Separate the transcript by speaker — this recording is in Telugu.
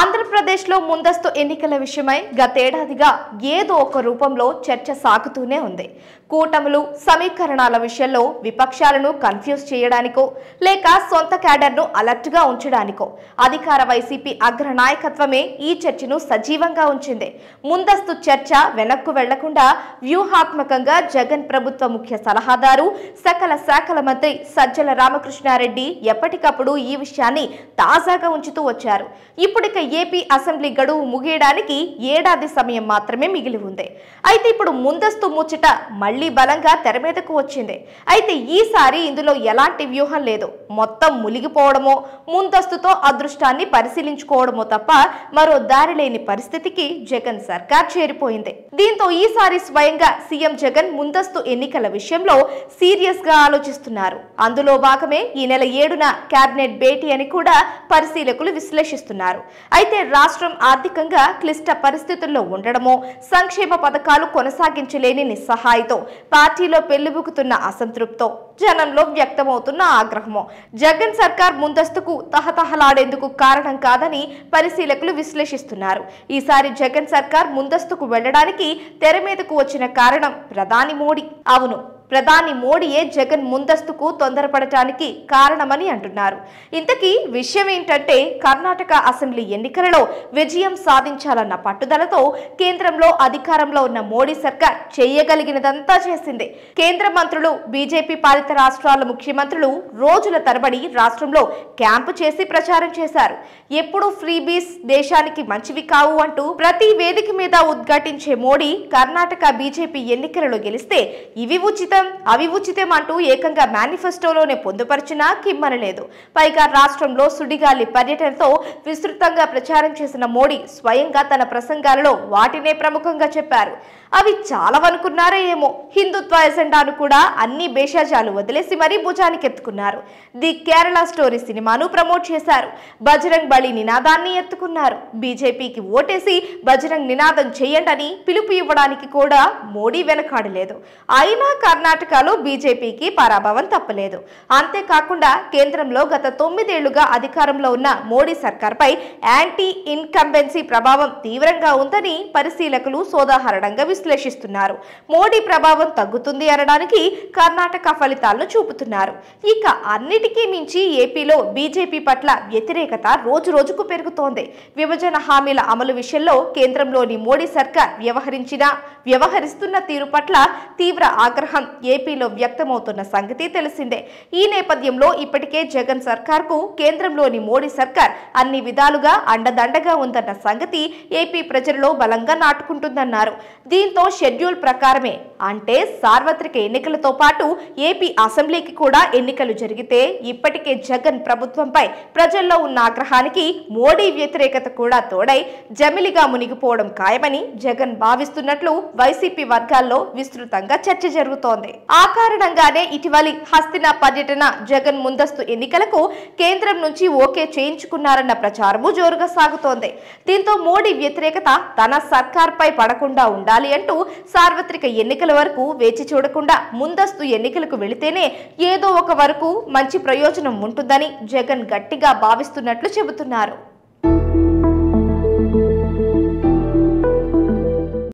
Speaker 1: ఆంధ్రప్రదేశ్లో ముందస్తు ఎన్నికల విషయమై గతేడాదిగా ఏదో ఒక రూపంలో చర్చ సాగుతూనే ఉంది కూటములు సమీకరణాల విషయంలో విపక్షాలను కన్ఫ్యూజ్ చేయడానికో లేక సొంత క్యాడర్ను అలర్ట్గా ఉంచడానికో అధికార వైసీపీ అగ్ర నాయకత్వమే ఈ చర్చను సజీవంగా ఉంచింది ముందస్తు చర్చ వెనక్కు వెళ్లకుండా వ్యూహాత్మకంగా జగన్ ప్రభుత్వ ముఖ్య సలహాదారు సకల శాఖల మంత్రి సజ్జల రామకృష్ణారెడ్డి ఎప్పటికప్పుడు ఈ విషయాన్ని తాజాగా ఉంచుతూ వచ్చారు ఇప్పుడిక ఏపీ అసెంబ్లీ గడువు ముగియడానికి ఏడాది సమయం మాత్రమే మిగిలి ఉంది అయితే ఇప్పుడు ముందస్తు ముచ్చట మళ్లీ బలంగా తెర మీదకు వచ్చింది అయితే ఈసారి ఇందులో ఎలాంటి వ్యూహం లేదు మొత్తం మునిగిపోవడమో ముందస్తుతో అదృష్టాన్ని పరిశీలించుకోవడమో తప్ప మరో దారి లేని పరిస్థితికి జగన్ సర్కార్ చేరిపోయింది దీంతో ఈసారి స్వయంగా సీఎం జగన్ ముందస్తు ఎన్నికల విషయంలో సీరియస్ గా ఆలోచిస్తున్నారు అందులో భాగమే ఈ నెల ఏడున కేబినెట్ భేటీ అని కూడా పరిశీలకులు విశ్లేషిస్తున్నారు అయితే రాష్ట్రం ఆర్థికంగా క్లిష్ట పరిస్థితుల్లో ఉండడమో సంక్షేమ పథకాలు కొనసాగించలేని నిస్సహాయతో పార్టీలో పెళ్లిబుకుతున్న అసంతృప్తో జనంలో వ్యక్తమవుతున్న ఆగ్రహమో జగన్ సర్కార్ ముందస్తుకు తహతహలాడేందుకు కారణం కాదని పరిశీలకులు విశ్లేషిస్తున్నారు ఈసారి జగన్ సర్కార్ ముందస్తుకు వెళ్లడానికి తెర మీదకు వచ్చిన కారణం ప్రధాని మోడీ అవును ప్రధాని మోడీయే జగన్ ముందస్తుకు తొందరపడటానికి కారణమని అంటున్నారు ఇంతకీ విషయం ఏంటంటే కర్ణాటక అసెంబ్లీ ఎన్నికలలో విజయం సాధించాలన్న పట్టుదలతో కేంద్రంలో అధికారంలో ఉన్న మోడీ సర్కార్ చేయగలిగినదంతా చేసింది కేంద్ర మంత్రులు బీజేపీ పాలిత రాష్ట్రాల ముఖ్యమంత్రులు రోజుల తరబడి రాష్ట్రంలో క్యాంపు చేసి ప్రచారం చేశారు ఎప్పుడు ఫ్రీబీస్ దేశానికి మంచివి కావు అంటూ ప్రతి వేదిక మీద ఉద్ఘాటించే మోడీ కర్ణాటక బీజేపీ ఎన్నికలలో గెలిస్తే ఇవి ఉచితం అవి ఉచితం అంటూ ఏకంగా మేనిఫెస్టోలోనే పొందుపరిచినా కిమ్మనలేదు పైగా రాష్ట్రంలో సుడిగాలి పర్యటనతో విస్తృతంగా ప్రచారం చేసిన మోడీ స్వయంగా తన ప్రసంగాలలో వాటినే ప్రముఖంగా చెప్పారు అవి చాలవనుకున్నారో ఏమో హిందుత్వ ఎజెండాను కూడా అన్ని భేషజాలు వదిలేసి మరీ భుజానికి ఎత్తుకున్నారు ది కేరళ స్టోరీ సినిమాను ప్రమోట్ చేశారు బజరంగ్ బలి నినాదాన్ని ఎత్తుకున్నారు బీజేపీకి ఓటేసి బజరంగ్ నినాదం చేయండని పిలుపు ఇవ్వడానికి కూడా మోడీ వెనకాడలేదు అయినా కర్ణాటకలో బీజేపీకి పరాభవం తప్పలేదు అంతేకాకుండా కేంద్రంలో గత తొమ్మిదేళ్లుగా అధికారంలో ఉన్న మోడీ సర్కార్పై యాంటీ ఇన్కంబెన్సీ ప్రభావం తీవ్రంగా ఉందని పరిశీలకులు సోదాహరణంగా విశ్లేషిస్తున్నారు మోడీ ప్రభావం తగ్గుతుంది అనడానికి కర్ణాటక ఫలితాలను చూపుతున్నారు ఇక అన్నిటికీ మించి ఏపీలో బీజేపీ పట్ల వ్యతిరేకత రోజు రోజుకు పెరుగుతోంది విభజన హామీల అమలు విషయంలో కేంద్రంలోని మోడీ సర్కార్ వ్యవహరించిన వ్యవహరిస్తున్న తీరు పట్ల తీవ్ర ఆగ్రహం ఏపీలో వ్యక్తమవుతున్న సంగతి తెలిసిందే ఈ నేపథ్యంలో ఇప్పటికే జగన్ సర్కార్కు కేంద్రంలోని మోడీ సర్కార్ అన్ని విధాలుగా అండదండగా ఉందన్న సంగతి ఏపీ ప్రజల్లో బలంగా నాటుకుంటుందన్నారు దీంతో షెడ్యూల్ ప్రకారమే అంటే సార్వత్రిక ఎన్నికలతో పాటు ఏపీ అసెంబ్లీకి కూడా ఎన్నికలు జరిగితే ఇప్పటికే జగన్ ప్రభుత్వంపై ప్రజల్లో ఉన్న ఆగ్రహానికి మోడీ వ్యతిరేకత కూడా తోడై జమిలిగా మునిగిపోవడం ఖాయమని జగన్ భావిస్తున్నట్లు వైసీపీ వర్గాల్లో విస్తృతంగా చర్చ జరుగుతోంది ఆ కారణంగానే ఇటీవలి హస్తిన పర్యటన జగన్ ముందస్తు ఎన్నికలకు కేంద్రం నుంచి ఓకే చేయించుకున్నారన్న ప్రచారము జోరుగా సాగుతోంది దీంతో మోడీ వ్యతిరేకత తన సర్కార్పై పడకుండా ఉండాలి అంటూ సార్వత్రిక ఎన్నికల వరకు వేచి చూడకుండా ముందస్తు ఎన్నికలకు వెళితేనే ఏదో ఒక వరకు మంచి ప్రయోజనం ఉంటుందని జగన్ గట్టిగా భావిస్తున్నట్లు చెబుతున్నారు